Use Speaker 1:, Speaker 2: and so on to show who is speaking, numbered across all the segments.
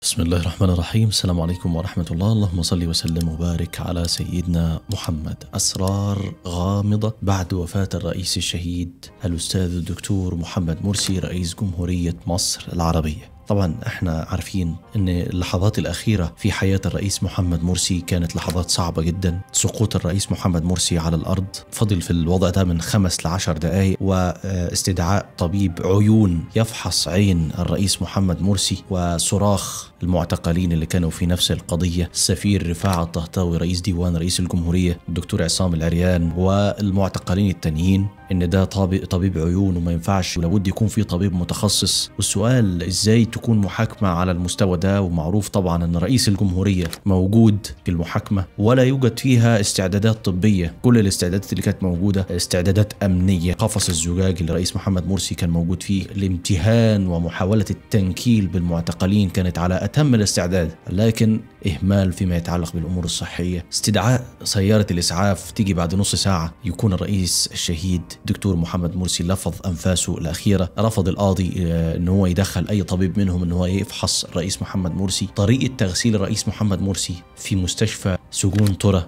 Speaker 1: بسم الله الرحمن الرحيم السلام عليكم ورحمة الله اللهم صل وسلم وبارك على سيدنا محمد أسرار غامضة بعد وفاة الرئيس الشهيد الأستاذ الدكتور محمد مرسي رئيس جمهورية مصر العربية طبعا احنا عارفين ان اللحظات الاخيره في حياه الرئيس محمد مرسي كانت لحظات صعبه جدا سقوط الرئيس محمد مرسي على الارض فضل في الوضع ده من خمس لعشر دقائق واستدعاء طبيب عيون يفحص عين الرئيس محمد مرسي وصراخ المعتقلين اللي كانوا في نفس القضيه السفير رفاعه الطهطاوي رئيس ديوان رئيس الجمهوريه الدكتور عصام العريان والمعتقلين التانيين ان ده طبيب, طبيب عيون وما ينفعش ولابد يكون في طبيب متخصص والسؤال ازاي تكون محاكمه على المستوى ده ومعروف طبعا ان رئيس الجمهوريه موجود في المحاكمه ولا يوجد فيها استعدادات طبيه كل الاستعدادات اللي كانت موجوده استعدادات امنيه قفص الزجاج اللي رئيس محمد مرسي كان موجود فيه الامتهان ومحاوله التنكيل بالمعتقلين كانت على اتم الاستعداد لكن اهمال فيما يتعلق بالامور الصحيه استدعاء سياره الاسعاف تيجي بعد نص ساعه يكون الرئيس الشهيد دكتور محمد مرسي لفظ انفاسه الاخيره رفض القاضي ان هو يدخل اي طبيب منهم ان هو يفحص الرئيس محمد مرسي طريقه تغسيل الرئيس محمد مرسي في مستشفى سجون ترى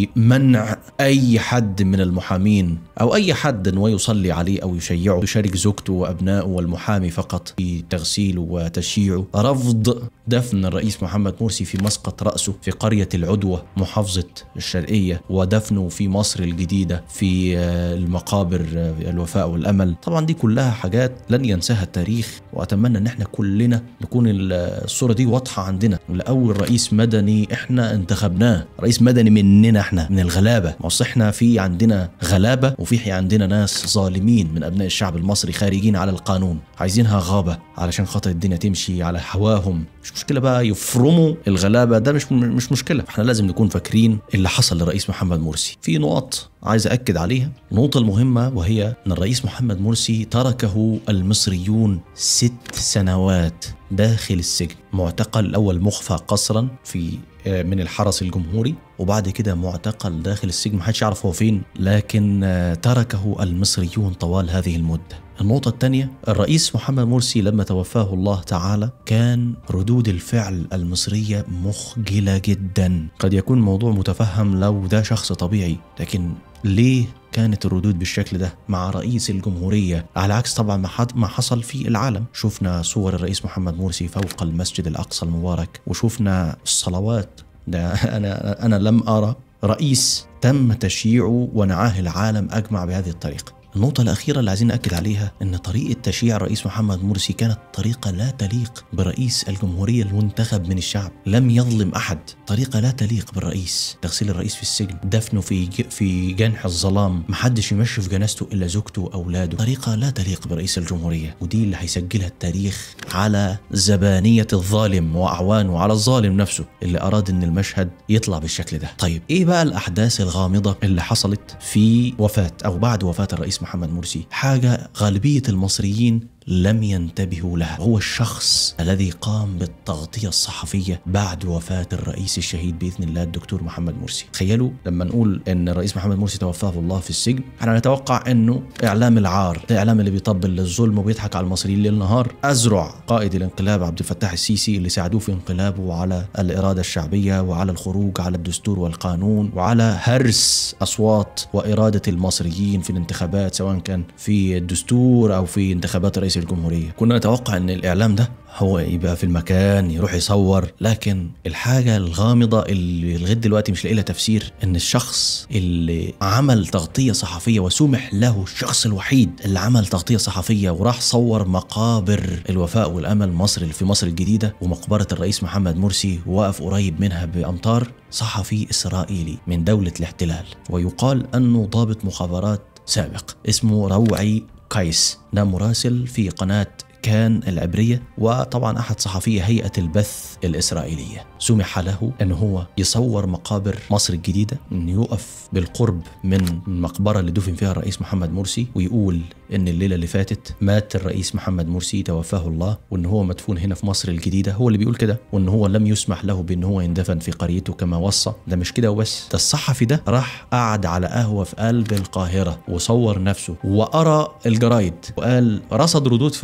Speaker 1: ومنع اي حد من المحامين او اي حد ان هو يصلي عليه او يشيعه يشارك زوجته وابنائه والمحامي فقط في تغسيله وتشييعه رفض دفن الرئيس محمد مرسي في مسقط راسه في قريه العدوه محافظه الشرقيه ودفنه في مصر الجديده في المقابر الوفاء والامل طبعا دي كلها حاجات لن ينساها التاريخ واتمنى ان احنا كلنا نكون الصوره دي واضحه عندنا لاول رئيس مدني احنا انتخبناه رئيس مدني مننا احنا من الغلابه ما احنا في عندنا غلابه وفي عندنا ناس ظالمين من ابناء الشعب المصري خارجين على القانون عايزينها غابه علشان خاطر الدنيا تمشي على هواهم مش مشكله بقى يفرموا الغلابه ده مش مش مشكله احنا لازم نكون فاكرين اللي حصل للرئيس محمد مرسي في نقط عايز أكد عليها النقطة المهمة وهي أن الرئيس محمد مرسي تركه المصريون ست سنوات داخل السجن معتقل الأول مخفى قصرا في من الحرس الجمهوري وبعد كده معتقل داخل السجن محدش يعرف هو فين لكن تركه المصريون طوال هذه المدة النقطة الثانية الرئيس محمد مرسي لما توفاه الله تعالى كان ردود الفعل المصرية مخجلة جدا قد يكون موضوع متفهم لو ده شخص طبيعي لكن ليه كانت الردود بالشكل ده مع رئيس الجمهورية على عكس طبعا ما حصل في العالم شفنا صور الرئيس محمد مرسي فوق المسجد الأقصى المبارك وشفنا الصلوات ده أنا, أنا لم أرى رئيس تم تشييعه ونعاه العالم أجمع بهذه الطريقة النقطة الأخيرة اللي عايزين نأكد عليها أن طريقة تشييع الرئيس محمد مرسي كانت طريقة لا تليق برئيس الجمهورية المنتخب من الشعب، لم يظلم أحد، طريقة لا تليق بالرئيس، تغسيل الرئيس في السجن، دفنه في في جنح الظلام، محدش يمشي في جنازته إلا زوجته وأولاده، طريقة لا تليق برئيس الجمهورية، ودي اللي هيسجلها التاريخ على زبانية الظالم وأعوانه، على الظالم نفسه اللي أراد أن المشهد يطلع بالشكل ده. طيب إيه بقى الأحداث الغامضة اللي حصلت في وفاة أو بعد وفاة الرئيس محمد مرسي حاجة غالبية المصريين لم ينتبهوا لها هو الشخص الذي قام بالتغطية الصحفية بعد وفاة الرئيس الشهيد بإذن الله الدكتور محمد مرسي تخيلوا لما نقول أن الرئيس محمد مرسي توفاه الله في السجن احنا نتوقع أنه إعلام العار الإعلام اللي بيطبل للظلم وبيضحك على المصريين ليل نهار أزرع قائد الانقلاب عبد الفتاح السيسي اللي ساعدوه في انقلابه على الإرادة الشعبية وعلى الخروج على الدستور والقانون وعلى هرس أصوات وإرادة المصريين في الانتخابات سواء كان في الدستور أو في انتخابات رئيس الجمهورية كنا نتوقع أن الإعلام ده هو يبقى في المكان يروح يصور لكن الحاجة الغامضة اللي لغاية دلوقتي مش لاقي لها تفسير ان الشخص اللي عمل تغطية صحفية وسمح له الشخص الوحيد اللي عمل تغطية صحفية وراح صور مقابر الوفاء والامل مصر اللي في مصر الجديدة ومقبرة الرئيس محمد مرسي وقف قريب منها بامتار صحفي اسرائيلي من دولة الاحتلال ويقال انه ضابط مخابرات سابق اسمه روعي قيس ده مراسل في قناة كان العبرية وطبعا أحد صحفي هيئة البث الإسرائيلية سمح له أن هو يصور مقابر مصر الجديدة أن يقف بالقرب من المقبرة اللي دفن فيها الرئيس محمد مرسي ويقول أن الليلة اللي فاتت مات الرئيس محمد مرسي توفاه الله وأن هو مدفون هنا في مصر الجديدة هو اللي بيقول كده وأن هو لم يسمح له بأن هو يندفن في قريته كما وصى ده مش كده وبس ده الصحفي ده راح قعد على قهوة في قلب القاهرة وصور نفسه وقرأ الجرايد وقال رصد ردود فعل المصريين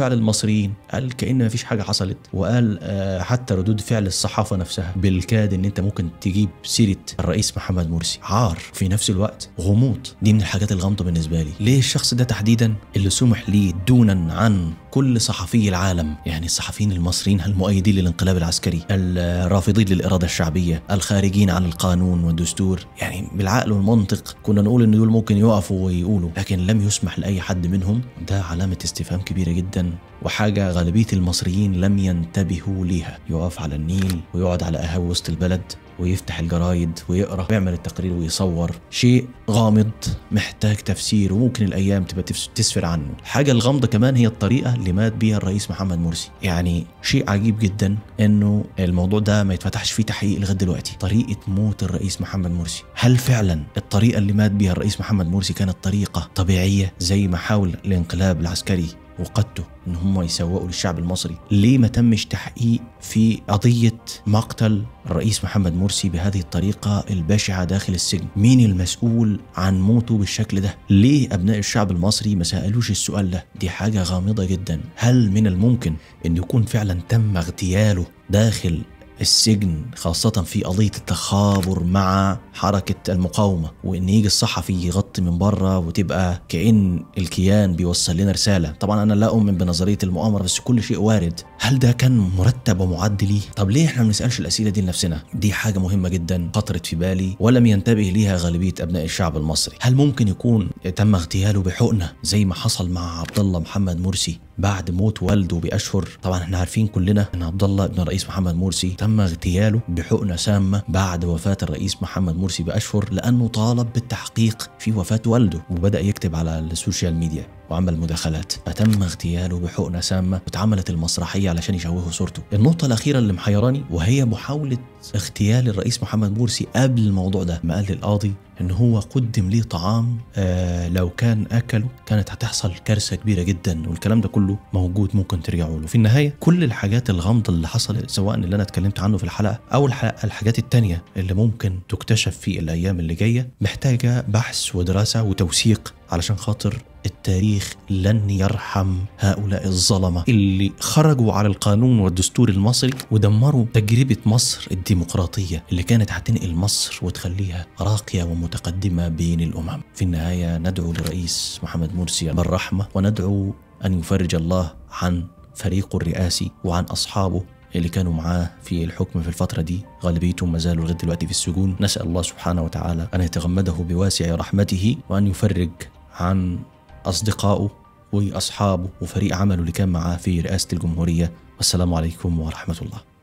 Speaker 1: المصريين قال كأن ما فيش حاجة حصلت وقال آه، حتى ردود فعل الصحافة نفسها بالكاد ان انت ممكن تجيب سيرة الرئيس محمد مرسي عار في نفس الوقت غموض دي من الحاجات الغامضة بالنسبة لي ليه الشخص ده تحديدا اللي سمح ليه دونا عن كل صحفي العالم يعني الصحفيين المصريين المؤيدين للانقلاب العسكري الرافضين للإرادة الشعبية الخارجين عن القانون والدستور يعني بالعقل والمنطق كنا نقول ان دول ممكن يقفوا ويقولوا لكن لم يسمح لأي حد منهم ده علامة استفهام كبيرة جدا وحاجة غالبية المصريين لم ينتبهوا ليها يقف على النيل ويقعد على قهاوي وسط البلد ويفتح الجرايد ويقرا ويعمل التقرير ويصور شيء غامض محتاج تفسير وممكن الايام تبقى تفس- تسفر عنه الحاجه الغامضه كمان هي الطريقه اللي مات بيها الرئيس محمد مرسي يعني شيء عجيب جدا انه الموضوع ده ما يتفتحش فيه تحقيق لغايه دلوقتي طريقه موت الرئيس محمد مرسي هل فعلا الطريقه اللي مات بيها الرئيس محمد مرسي كانت طريقه طبيعيه زي ما حاول الانقلاب العسكري وقادته ان هم يسوقوا للشعب المصري ليه ما تمش تحقيق في قضيه مقتل الرئيس محمد مرسي بهذه الطريقه البشعه داخل السجن مين المسؤول عن موته بالشكل ده ليه ابناء الشعب المصري ما سالوش السؤال ده دي حاجه غامضه جدا هل من الممكن ان يكون فعلا تم اغتياله داخل السجن خاصة في قضية التخابر مع حركة المقاومة وإن يجي الصحفي يغطي من بره وتبقى كأن الكيان بيوصل لنا رسالة طبعا أنا لا أؤمن بنظرية المؤامرة بس كل شيء وارد هل ده كان مرتب ومعد ليه؟ طب ليه احنا ما بنسألش الأسئلة دي لنفسنا؟ دي حاجة مهمة جدا خطرت في بالي ولم ينتبه ليها غالبية أبناء الشعب المصري هل ممكن يكون تم اغتياله بحقنة زي ما حصل مع عبد الله محمد مرسي بعد موت والده بأشهر طبعا احنا عارفين كلنا ان عبد الله ابن الرئيس محمد مرسي تم اغتياله بحقنة سامة بعد وفاة الرئيس محمد مرسي بأشهر لأنه طالب بالتحقيق في وفاة والده وبدأ يكتب على السوشيال ميديا وعمل مداخلات فتم اغتياله بحقنة سامة واتعملت المسرحية علشان يشوهوا صورته النقطة الأخيرة اللي محيراني وهي محاولة اغتيال الرئيس محمد مرسي قبل الموضوع ده ما قال للقاضي ان هو قدم ليه طعام آه لو كان اكله كانت هتحصل كارثه كبيره جدا والكلام ده كله موجود ممكن ترجعوا له في النهايه كل الحاجات الغامضه اللي حصلت سواء اللي انا اتكلمت عنه في الحلقه او الحلقة الحاجات التانية اللي ممكن تكتشف في الايام اللي جايه محتاجه بحث ودراسه وتوثيق علشان خاطر التاريخ لن يرحم هؤلاء الظلمه اللي خرجوا على القانون والدستور المصري ودمروا تجربه مصر الديمقراطيه اللي كانت هتنقل مصر وتخليها راقيه ومتقدمه بين الامم. في النهايه ندعو لرئيس محمد مرسي بالرحمه وندعو ان يفرج الله عن فريقه الرئاسي وعن اصحابه اللي كانوا معاه في الحكم في الفترة دي غالبيتهم ما زالوا لغاية دلوقتي في السجون نسأل الله سبحانه وتعالى أن يتغمده بواسع رحمته وأن يفرج عن أصدقائه وأصحابه وفريق عمله اللي كان معاه في رئاسة الجمهورية والسلام عليكم ورحمة الله